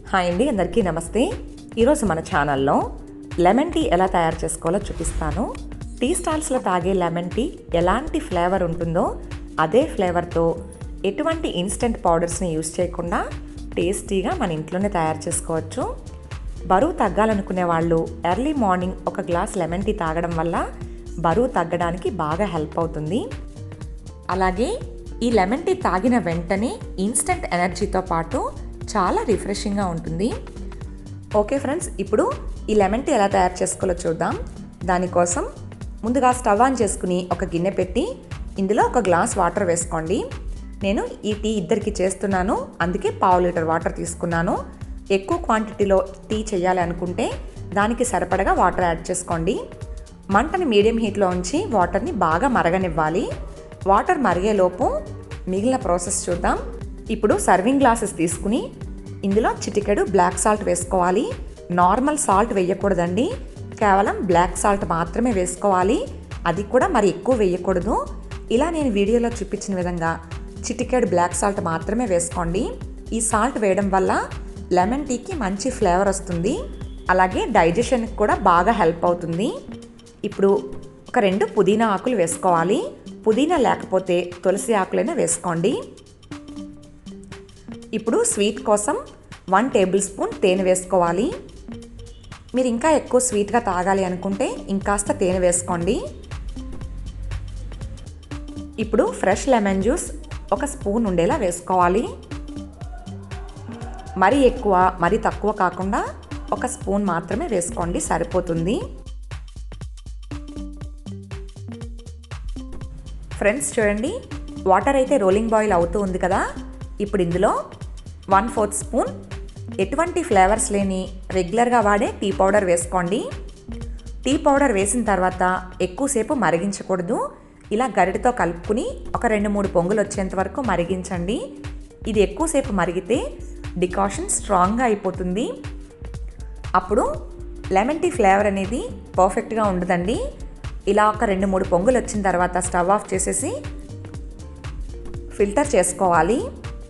hi అండి అందరికీ నమస్తే ఈరోజు మన ఛానల్లో లెమన్ టీ ఎలా తయారు చేసుకోవాలో చూపిస్తాను టీ స్టాల్స్లో తాగే లెమన్ టీ ఎలాంటి ఫ్లేవర్ ఉంటుందో అదే ఫ్లేవర్తో ఎటువంటి ఇన్స్టెంట్ పౌడర్స్ని యూస్ చేయకుండా టేస్టీగా మన ఇంట్లోనే తయారు చేసుకోవచ్చు బరువు తగ్గాలనుకునే వాళ్ళు ఎర్లీ మార్నింగ్ ఒక గ్లాస్ లెమన్ టీ తాగడం వల్ల బరువు తగ్గడానికి బాగా హెల్ప్ అవుతుంది అలాగే ఈ లెమన్ టీ తాగిన వెంటనే ఇన్స్టెంట్ ఎనర్జీతో పాటు చాలా రిఫ్రెషింగ్గా ఉంటుంది ఓకే ఫ్రెండ్స్ ఇప్పుడు ఈ లెమన్ టీ ఎలా తయారు చేసుకోవాలో చూద్దాం దానికోసం ముందుగా స్టవ్ ఆన్ చేసుకుని ఒక గిన్నె పెట్టి ఇందులో ఒక గ్లాస్ వాటర్ వేసుకోండి నేను ఈ టీ ఇద్దరికి చేస్తున్నాను అందుకే పావు లీటర్ వాటర్ తీసుకున్నాను ఎక్కువ క్వాంటిటీలో టీ చేయాలి అనుకుంటే దానికి సరిపడగా వాటర్ యాడ్ చేసుకోండి మంటని మీడియం హీట్లో ఉంచి వాటర్ని బాగా మరగనివ్వాలి వాటర్ మరిగేలోపు మిగిలిన ప్రాసెస్ చూద్దాం ఇప్పుడు సర్వింగ్ గ్లాసెస్ తీసుకుని ఇందులో చిటికెడు బ్లాక్ సాల్ట్ వేసుకోవాలి నార్మల్ సాల్ట్ వేయకూడదండి కేవలం బ్లాక్ సాల్ట్ మాత్రమే వేసుకోవాలి అది కూడా మరి ఎక్కువ వేయకూడదు ఇలా నేను వీడియోలో చూపించిన విధంగా చిటికెడు బ్లాక్ సాల్ట్ మాత్రమే వేసుకోండి ఈ సాల్ట్ వేయడం వల్ల లెమన్ టీకి మంచి ఫ్లేవర్ వస్తుంది అలాగే డైజెషన్కి కూడా బాగా హెల్ప్ అవుతుంది ఇప్పుడు ఒక రెండు పుదీనా ఆకులు వేసుకోవాలి పుదీనా లేకపోతే తులసి ఆకులైనా వేసుకోండి ఇప్పుడు స్వీట్ కోసం వన్ టేబుల్ స్పూన్ తేనె వేసుకోవాలి మీరు ఇంకా ఎక్కువ స్వీట్గా తాగాలి అనుకుంటే ఇంకాస్త తేనె వేసుకోండి ఇప్పుడు ఫ్రెష్ లెమన్ జ్యూస్ ఒక స్పూన్ ఉండేలా వేసుకోవాలి మరీ ఎక్కువ మరీ తక్కువ కాకుండా ఒక స్పూన్ మాత్రమే వేసుకోండి సరిపోతుంది ఫ్రెండ్స్ చూడండి వాటర్ అయితే రోలింగ్ బాయిల్ అవుతూ ఉంది కదా ఇప్పుడు ఇందులో వన్ ఫోర్త్ స్పూన్ ఎటువంటి ఫ్లేవర్స్ లేని రెగ్యులర్గా వాడే టీ పౌడర్ వేసుకోండి టీ పౌడర్ వేసిన తర్వాత ఎక్కువసేపు మరిగించకూడదు ఇలా గరిటతో కలుపుకుని ఒక రెండు మూడు పొంగులు వచ్చేంత వరకు మరిగించండి ఇది ఎక్కువసేపు మరిగితే డికాషన్ స్ట్రాంగ్గా అయిపోతుంది అప్పుడు లెమన్ టీ ఫ్లేవర్ అనేది పర్ఫెక్ట్గా ఉండదండి ఇలా ఒక రెండు మూడు పొంగులు వచ్చిన తర్వాత స్టవ్ ఆఫ్ చేసేసి ఫిల్టర్ చేసుకోవాలి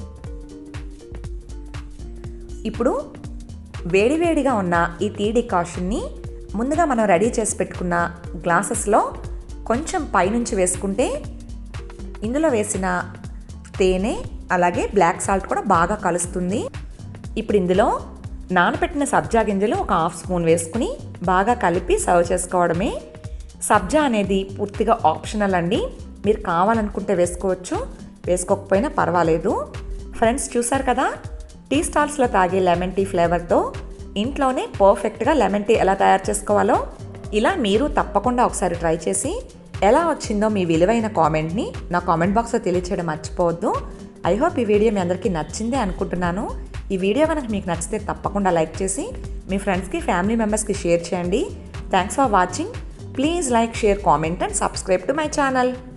ఇప్పుడు వేడివేడిగా ఉన్న ఈ టీ డికాషన్ని ముందుగా మనం రెడీ చేసి పెట్టుకున్న గ్లాసెస్లో కొంచెం పైనుంచి వేసుకుంటే ఇందులో వేసిన తేనె అలాగే బ్లాక్ సాల్ట్ కూడా బాగా కలుస్తుంది ఇప్పుడు ఇందులో నానబెట్టిన సబ్జా గింజలు ఒక హాఫ్ స్పూన్ వేసుకుని బాగా కలిపి సర్వ్ చేసుకోవడమే సబ్జా అనేది పూర్తిగా ఆప్షనల్ అండి మీరు కావాలనుకుంటే వేసుకోవచ్చు వేసుకోకపోయినా పర్వాలేదు ఫ్రెండ్స్ చూసారు కదా టీ స్టాల్స్లో తాగే లెమన్ టీ ఫ్లేవర్తో ఇంట్లోనే పర్ఫెక్ట్గా లెమన్ టీ ఎలా తయారు చేసుకోవాలో ఇలా మీరు తప్పకుండా ఒకసారి ట్రై చేసి ఎలా వచ్చిందో మీ విలువైన కామెంట్ని నా కామెంట్ బాక్స్లో తెలియచేయడం మర్చిపోవద్దు ఐ హోప్ ఈ వీడియో మీ అందరికీ నచ్చిందే అనుకుంటున్నాను ఈ వీడియో కనుక మీకు నచ్చితే తప్పకుండా లైక్ చేసి మీ ఫ్రెండ్స్కి ఫ్యామిలీ మెంబర్స్కి షేర్ చేయండి thanks for watching please like share comment and subscribe to my channel